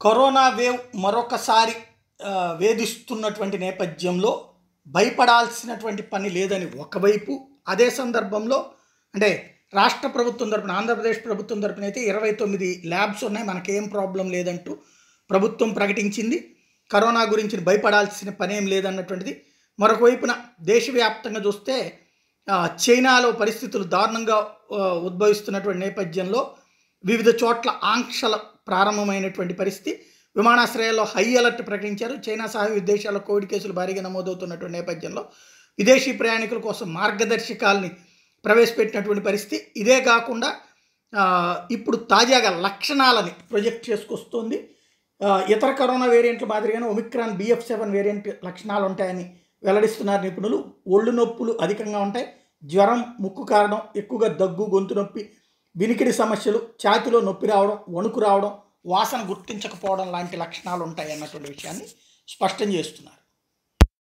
corona wave మరొకసారి ఆ, వేధిస్తున్నటువంటి నేపథ్యంలో భయపడాల్సినటువంటి పని లేదని ఒకవైపు అదే సందర్భంలో అంటే రాష్ట్ర ప్రభుత్వం తరపున ఆంధ్రప్రదేశ్ ప్రభుత్వం తరపున అయితే ఇరవై తొమ్మిది ల్యాబ్స్ ఉన్నాయి మనకేం ప్రాబ్లం లేదంటూ ప్రభుత్వం ప్రకటించింది కరోనా గురించి భయపడాల్సిన పని ఏం లేదన్నటువంటిది మరొక వైపున దేశవ్యాప్తంగా చూస్తే ఆ, చైనాలో పరిస్థితులు దారుణంగా ఆ, ఉద్భవిస్తున్నటువంటి నేపథ్యంలో వివిధ చోట్ల ఆంక్షల ప్రారంభమైనటువంటి పరిస్థితి విమానాశ్రయాల్లో హై అలర్ట్ ప్రకటించారు చైనా సహా వివిధ దేశాల్లో కోవిడ్ కేసులు భారీగా నమోదవుతున్నటువంటి నేపథ్యంలో విదేశీ ప్రయాణికుల కోసం మార్గదర్శకాల్ని ప్రవేశపెట్టినటువంటి పరిస్థితి ఇదే కాకుండా ఆ, ఇప్పుడు తాజాగా లక్షణాలని ప్రొజెక్ట్ చేసుకొస్తుంది ఆ, ఇతర కరోనా వేరియంట్ల మాదిరిగానే ఒమిక్రాన్ బిఎఫ్ సెవెన్ వేరియంట్ లక్షణాలు ఉంటాయని వెల్లడిస్తున్నారు నిపుణులు ఒళ్ళు నొప్పులు అధికంగా ఉంటాయి జ్వరం ముక్కు కారడం ఎక్కువగా దగ్గు గొంతు నొప్పి వినికిడి సమస్యలు ఛాతిలో నొప్పి రావడం వణుకు రావడం వాసన గుర్తించకపోవడం లాంటి లక్షణాలు ఉంటాయి అన్నటువంటి విషయాన్ని స్పష్టం చేస్తున్నారు